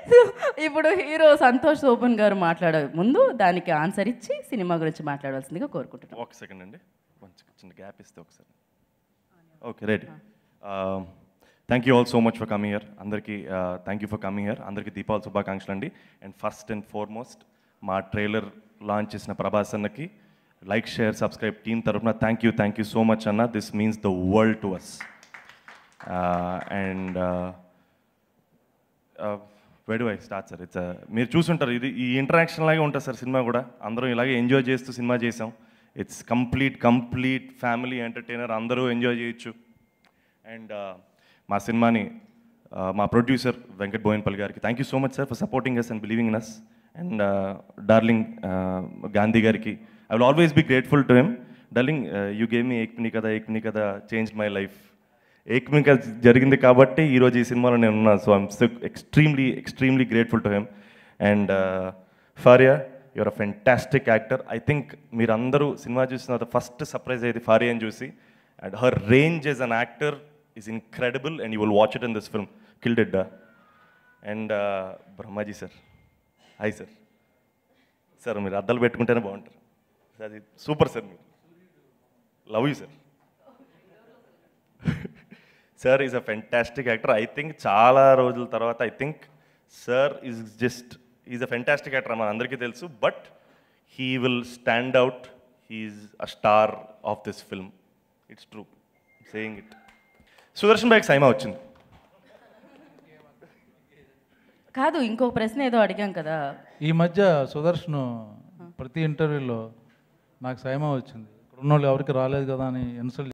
so ఇప్పుడు hero Santosh Shobhan గారు మాట్లాడే ముందు దానికి ఆన్సర్ ఇచ్చి సినిమా గురించి మాట్లాడవలసిందిగా కోరుకుంటున్నాను ఒక సెకండ్ అండి కొంచెం చిన్న గ్యాప్ ఇస్తే ఒకసారి okay ready thank you all so much for coming here అందరికీ thank you for coming here అందరికీ దీపావళి శుభాకాంక్షలు అండి అండ్ ఫస్ట్ అండ్ ఫార్మోస్ట్ మా ట్రైలర్ లాంచ్ చేసిన ప్రభాస్ అన్నకి లైక్ షేర్ సబ్స్క్రైబ్ టీం తరఫున thank you thank you so much అన్న this means the world to us and వెడు ఐ స్టార్ట్ సార్ ఇట్స్ మీరు చూసుంటారు ఇది ఈ ఇంటరాక్షన్ లాగే ఉంటుంది సార్ సినిమా కూడా అందరం ఇలాగే ఎంజాయ్ చేస్తూ సినిమా చేసాం it's complete complete family entertainer అందరూ ఎంజాయ్ చేయొచ్చు అండ్ మా సినిమాని uh, మా ప్రొడ్యూసర్ వెంకట్ బోయిన్పల్లి గారికి thank you so much sir for supporting us and believing in us and darling Gandhi గారికి I will always be grateful to him darling you gave me ఏక్మిని కదా ఏక్మిని కదా చేంజ్ మై లైఫ్ ఏకమిక జరిగింది కాబట్టి ఈరోజు ఈ సినిమాలో నేను ఉన్నాను so I'm so extremely extremely grateful to him and Faria your a fantastic actor I think మీరందరూ సినిమా చూసిన తర్వాత ఫస్ట్ సర్ప్రైజ్ అయ్యేది ఫారియాని చూసి and her range as an actor is incredible and you will watch it in this film killed and Brahmaji sir hi sir sir మీరు అద్దాలు పెట్టుకుంటేనే బాగుంటారు అది సూపర్ సార్ మీరు love you sir sir is a fantastic actor I think చాలా రోజుల తర్వాత I think sir is just is a fantastic actor మన అందరికీ తెలుసు but he will stand out he's a star of this film it's true saying it Sudarshan బైక్ సైమా వచ్చింది కాదు ఇంకో ప్రశ్న ఏదో అడిగాం కదా ఈ మధ్య సుదర్శన్ ప్రతి ఇంటర్వ్యూలో నాకు సైమా వచ్చింది ఇక్కడ ఉన్న వాళ్ళు ఎవరికి రాలేదు కదా అని ఇన్సల్ట్